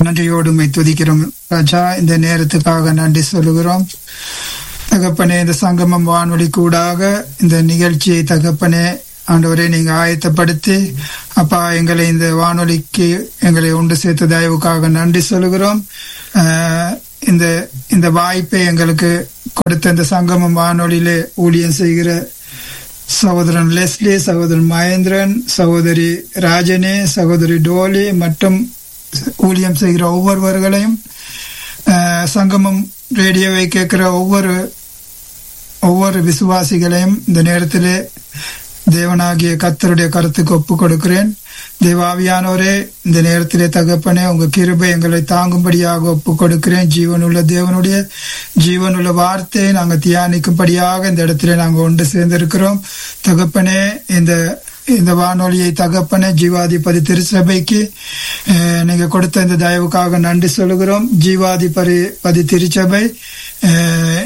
நன்றியோடு உம்மை துதிக்கிறோம் ராஜா இந்த நேரத்துக்காக நன்றி சொல்லுகிறோம் தகப்பனே இந்த சங்கமம் வானொலி கூடாக இந்த நிகழ்ச்சியை தகப்பனே ஆண்டவரே நீங்க ஆயத்தப்படுத்தி அப்பா எங்களை இந்த வானொலிக்கு எங்களை உண்டு சேர்த்த தயவுக்காக நன்றி சொல்லுகிறோம் ஆஹ் இந்த இந்த வாய்ப்பை எங்களுக்கு கொடுத்த இந்த சங்கமம் வானொலியிலே ஊழியம் செய்கிற சகோதரன் லெஸ்லி சகோதரன் மகேந்திரன் சகோதரி ராஜனே சகோதரி டோலி மற்றும் ஊழியம் செய்கிற ஒவ்வொருவர்களையும் ஆஹ் சங்கமம் ரேடியோவை கேட்கிற ஒவ்வொரு ஒவ்வொரு விசுவாசிகளையும் இந்த நேரத்திலே தேவனாகிய கத்தருடைய கருத்துக்கு ஒப்பு கொடுக்கிறேன் தேவாவியானவரே இந்த நேரத்திலே தகப்பனே உங்க கிருபை எங்களை தாங்கும்படியாக ஒப்பு கொடுக்கிறேன் ஜீவனுள்ள தேவனுடைய ஜீவனுள்ள வார்த்தையை நாங்கள் தியானிக்கும்படியாக இந்த இடத்துல நாங்கள் ஒன்று சேர்ந்திருக்கிறோம் தகப்பனே இந்த இந்த வானொலியை தகப்பனே ஜீவாதிபதி திருச்சபைக்கு அஹ், நீங்க கொடுத்த இந்த தயவுக்காக நன்றி சொல்லுகிறோம் ஜீவாதிபதி பதி திருச்சபை அஹ்,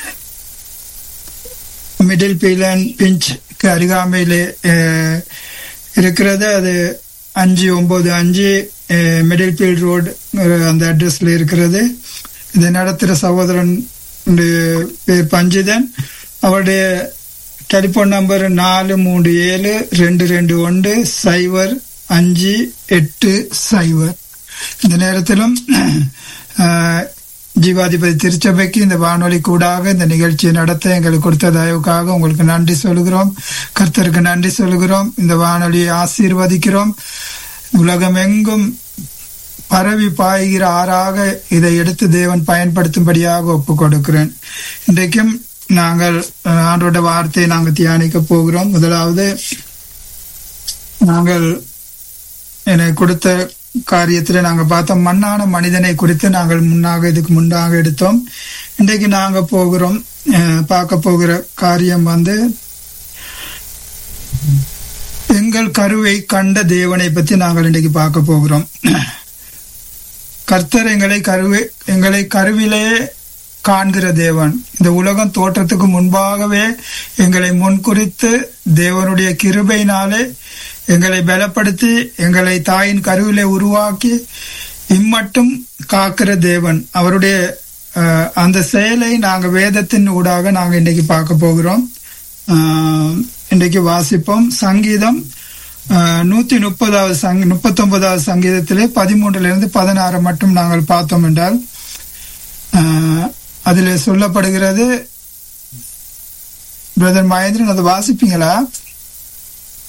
மிடில் பீலன் பிஞ்சுக்கு அருகாமையிலே அஹ், இருக்கிறது அது அஞ்சு ஒன்பது அஞ்சு அஹ், மிடில் பீல் ரோடு அந்த அட்ரஸ்ல இருக்கிறது இதை நடத்துகிற சகோதரன் உடைய பேர் பஞ்சிதன் அவருடைய டெலிபோன் நம்பர் நாலு மூன்று ஏழு ரெண்டு ரெண்டு ஒன்று சைபர் அஞ்சு எட்டு சைபர் இந்த நேரத்திலும் அஹ், ஜீவாதிபதி திருச்சபைக்கு இந்த வானொலி கூடாக இந்த நிகழ்ச்சியை நடத்த எங்களுக்கு கொடுத்த தயவுக்காக உங்களுக்கு நன்றி சொல்கிறோம் கர்த்தருக்கு நன்றி சொல்கிறோம் இந்த வானொலியை ஆசீர்வதிக்கிறோம் உலகமெங்கும் பரவி பாய்கிற ஆறாக இதை எடுத்து தேவன் பயன்படுத்தும்படியாக ஒப்பு கொடுக்கிறேன் இன்றைக்கும் நாங்கள் அஹ், ஆண்டோட வார்த்தையை நாங்கள் தியானிக்க போகிறோம் முதலாவது நாங்கள் எனக்கு கொடுத்த காரியத்தில் நாங்க பார்த்தோம் மண்ணான மனிதனை குறித்து நாங்கள் முன்னாக இதுக்கு முன்னாக எடுத்தோம் இன்றைக்கு நாங்க போகிறோம் அஹ், பார்க்க போகிற காரியம் வந்து எங்கள் கருவை கண்ட தேவனை பற்றி நாங்கள் இன்றைக்கு பார்க்க போகிறோம் கர்த்தர் எங்களை கருவை எங்களை கருவிலே காண்கிற தேவன் இந்த உலகம் தோற்றத்துக்கு முன்பாகவே எங்களை முன்குறித்து தேவனுடைய கிருபையினாலே எங்களை பலப்படுத்தி எங்களை தாயின் கருவிலே உருவாக்கி இம்மட்டும் காக்கிற தேவன் அவருடைய அஹ், அந்த செயலை நாங்க வேதத்தின் ஊடாக நாங்க இன்னைக்கு பார்க்க போகிறோம் அஹ், இன்றைக்கு வாசிப்போம் சங்கீதம் அஹ், நூத்தி முப்பதாவது சங் முப்பத்தொன்பதாவது சங்கீதத்திலே பதிமூன்றுல இருந்து பதினாறு மட்டும் நாங்கள் பார்த்தோம் என்றால் அஹ், அதிலே சொல்லப்படுகிறது பிரதர் மகேந்திரன் அதை வாசிப்பீங்களா